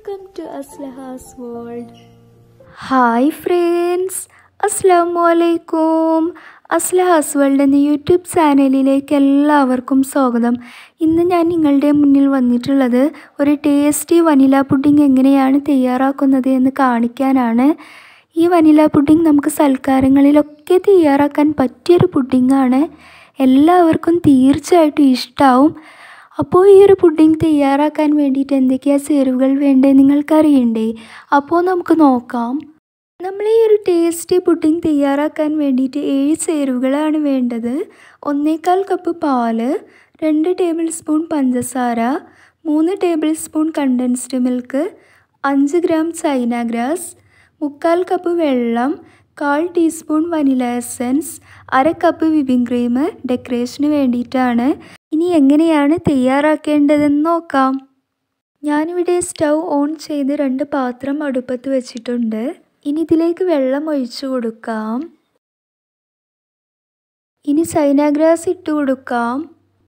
welcome to Aslahas world hi friends അസ്സാമു അലൈക്കും Aslahas world എന്ന യൂട്യൂബ് ചാനലിലേക്ക് എല്ലാവർക്കും സ്വാഗതം ഇന്ന് ഞാൻ നിങ്ങളുടെ മുന്നിൽ വന്നിട്ടുള്ളത് ഒരു ടേസ്റ്റി വനില പുഡിംഗ് എങ്ങനെയാണ് തയ്യാറാക്കുന്നത് എന്ന് കാണിക്കാനാണ് ഈ വനില പുഡിംഗ് നമുക്ക് സൽക്കാരങ്ങളിലൊക്കെ തയ്യാറാക്കാൻ പറ്റിയൊരു പുഡിംഗാണ് എല്ലാവർക്കും തീർച്ചയായിട്ടും ഇഷ്ടാവും അപ്പോൾ ഈ ഒരു പുഡിംഗ് തയ്യാറാക്കാൻ വേണ്ടിയിട്ട് എന്തൊക്കെയാണ് ചേരുവകൾ വേണ്ടത് നിങ്ങൾക്കറിയണ്ടേ അപ്പോൾ നമുക്ക് നോക്കാം നമ്മൾ ഈ ഒരു ടേസ്റ്റി പുഡിംഗ് തയ്യാറാക്കാൻ വേണ്ടിയിട്ട് ഏഴ് ചേരുവകളാണ് വേണ്ടത് ഒന്നേകാൽ കപ്പ് പാല് രണ്ട് ടേബിൾ സ്പൂൺ പഞ്ചസാര മൂന്ന് ടേബിൾ സ്പൂൺ കണ്ടൻസ്ഡ് മിൽക്ക് അഞ്ച് ഗ്രാം ചൈന ഗ്രാസ് മുക്കാൽ കപ്പ് വെള്ളം കാൽ ടീസ്പൂൺ വനില എസൻസ് അര കപ്പ് വിപ്പിംഗ് ക്രീം ഡെക്കറേഷന് വേണ്ടിയിട്ടാണ് ഇനി എങ്ങനെയാണ് തയ്യാറാക്കേണ്ടതെന്ന് നോക്കാം ഞാനിവിടെ സ്റ്റൗ ഓൺ ചെയ്ത് രണ്ട് പാത്രം അടുപ്പത്ത് വെച്ചിട്ടുണ്ട് ഇനി ഇതിലേക്ക് വെള്ളം ഒഴിച്ചു കൊടുക്കാം ഇനി ചൈന ഗ്രാസ് ഇട്ട് കൊടുക്കാം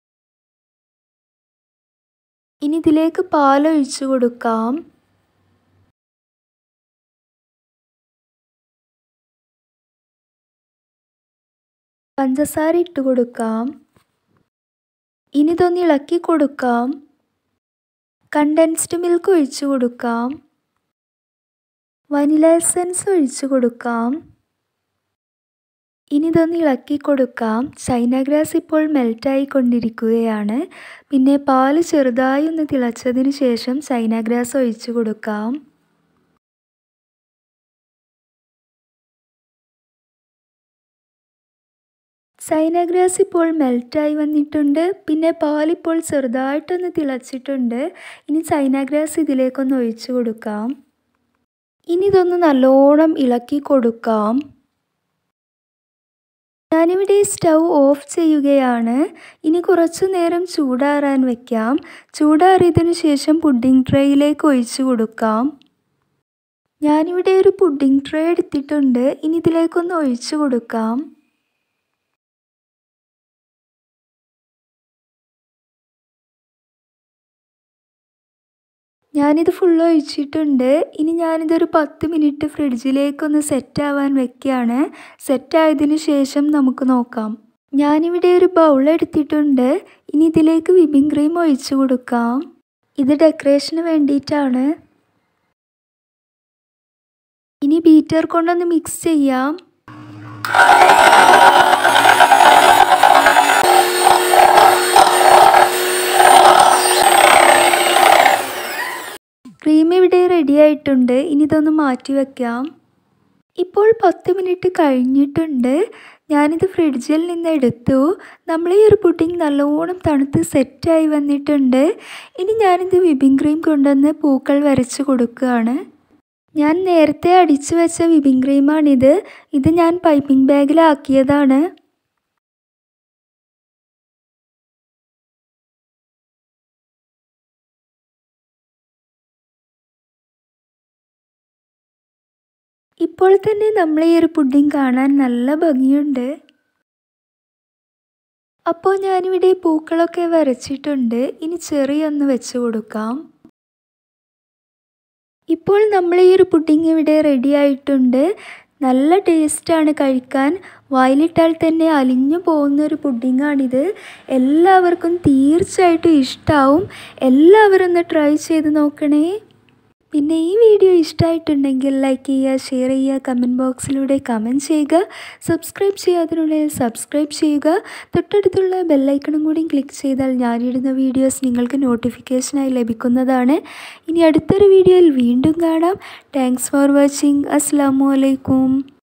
ഇനി ഇതിലേക്ക് പാൽ ഒഴിച്ചു കൊടുക്കാം പഞ്ചസാര ഇട്ട് കൊടുക്കാം ഇനി ഇതൊന്ന് ഇളക്കി കൊടുക്കാം കണ്ടൻസ്ഡ് മിൽക്ക് ഒഴിച്ചു കൊടുക്കാം വനില എസൻസ് ഒഴിച്ചു കൊടുക്കാം ഇനി ഇതൊന്ന് ഇളക്കി കൊടുക്കാം ചൈന ഗ്രാസ് ഇപ്പോൾ മെൽറ്റായി കൊണ്ടിരിക്കുകയാണ് പിന്നെ പാല് ചെറുതായി ഒന്ന് തിളച്ചതിന് ശേഷം ചൈന ഗ്രാസ് ഒഴിച്ചു കൊടുക്കാം ചൈന ഗ്രാസ് ഇപ്പോൾ മെൽറ്റായി വന്നിട്ടുണ്ട് പിന്നെ പാലിപ്പോൾ ചെറുതായിട്ടൊന്ന് തിളച്ചിട്ടുണ്ട് ഇനി ചൈന ഗ്രാസ് ഇതിലേക്കൊന്ന് ഒഴിച്ചു കൊടുക്കാം ഇനി ഇതൊന്ന് നല്ലോണം ഇളക്കി കൊടുക്കാം ഞാനിവിടെ സ്റ്റൗ ഓഫ് ചെയ്യുകയാണ് ഇനി കുറച്ചു നേരം ചൂടാറാൻ വയ്ക്കാം ചൂടാറിയതിനു ശേഷം പുഡിംഗ് ട്രേയിലേക്ക് ഒഴിച്ചു കൊടുക്കാം ഞാനിവിടെ ഒരു പുഡിംഗ് ട്രേ എടുത്തിട്ടുണ്ട് ഇനി ഇതിലേക്കൊന്ന് ഒഴിച്ചു കൊടുക്കാം ഞാനിത് ഫുൾ ഒഴിച്ചിട്ടുണ്ട് ഇനി ഞാനിതൊരു പത്ത് മിനിറ്റ് ഫ്രിഡ്ജിലേക്കൊന്ന് സെറ്റ് ആവാൻ വെക്കുകയാണ് സെറ്റ് ആയതിനു ശേഷം നമുക്ക് നോക്കാം ഞാനിവിടെ ഒരു ബൗൾ എടുത്തിട്ടുണ്ട് ഇനി ഇതിലേക്ക് വിപ്പിംഗ് ക്രീം ഒഴിച്ചു കൊടുക്കാം ഇത് ഡെക്കറേഷന് വേണ്ടിയിട്ടാണ് ഇനി ബീറ്റർ കൊണ്ടൊന്ന് മിക്സ് ചെയ്യാം ക്രീം ഇവിടെ റെഡി ആയിട്ടുണ്ട് ഇനി ഇതൊന്ന് മാറ്റി വയ്ക്കാം ഇപ്പോൾ പത്ത് മിനിറ്റ് കഴിഞ്ഞിട്ടുണ്ട് ഞാനിത് ഫ്രിഡ്ജിൽ നിന്ന് എടുത്തു നമ്മൾ ഈ ഒരു പുഡിംഗ് നല്ലോണം തണുത്ത് സെറ്റായി വന്നിട്ടുണ്ട് ഇനി ഞാനിത് വിപ്പിംഗ് ക്രീം കൊണ്ടുവന്ന് പൂക്കൾ വരച്ച് കൊടുക്കുകയാണ് ഞാൻ നേരത്തെ അടിച്ചു വെച്ച വിപ്പിംഗ് ക്രീമാണിത് ഇത് ഞാൻ പൈപ്പിംഗ് ബാഗിലാക്കിയതാണ് ഇപ്പോൾ തന്നെ നമ്മൾ ഈ ഒരു പുഡിംഗ് കാണാൻ നല്ല ഭംഗിയുണ്ട് അപ്പോൾ ഞാനിവിടെ പൂക്കളൊക്കെ വരച്ചിട്ടുണ്ട് ഇനി ചെറിയൊന്ന് വെച്ച് കൊടുക്കാം ഇപ്പോൾ നമ്മൾ ഈ ഒരു പുഡിംഗ് ഇവിടെ റെഡി ആയിട്ടുണ്ട് നല്ല ടേസ്റ്റാണ് കഴിക്കാൻ വായിലിട്ടാൽ തന്നെ അലിഞ്ഞു പോകുന്ന ഒരു പുഡിങ്ങാണിത് എല്ലാവർക്കും തീർച്ചയായിട്ടും ഇഷ്ടാവും എല്ലാവരും ഒന്ന് ട്രൈ ചെയ്ത് നോക്കണേ പിന്നെ ഈ വീഡിയോ ഇഷ്ടമായിട്ടുണ്ടെങ്കിൽ ലൈക്ക് ചെയ്യുക ഷെയർ ചെയ്യുക കമൻറ്റ് ബോക്സിലൂടെ കമൻറ്റ് ചെയ്യുക സബ്സ്ക്രൈബ് ചെയ്യാതിനുള്ളിൽ സബ്സ്ക്രൈബ് ചെയ്യുക തൊട്ടടുത്തുള്ള ബെല്ലൈക്കണും കൂടി ക്ലിക്ക് ചെയ്താൽ ഞാനിടുന്ന വീഡിയോസ് നിങ്ങൾക്ക് നോട്ടിഫിക്കേഷനായി ലഭിക്കുന്നതാണ് ഇനി അടുത്തൊരു വീഡിയോയിൽ വീണ്ടും കാണാം താങ്ക്സ് ഫോർ വാച്ചിങ് അസ്സാം വലൈക്കും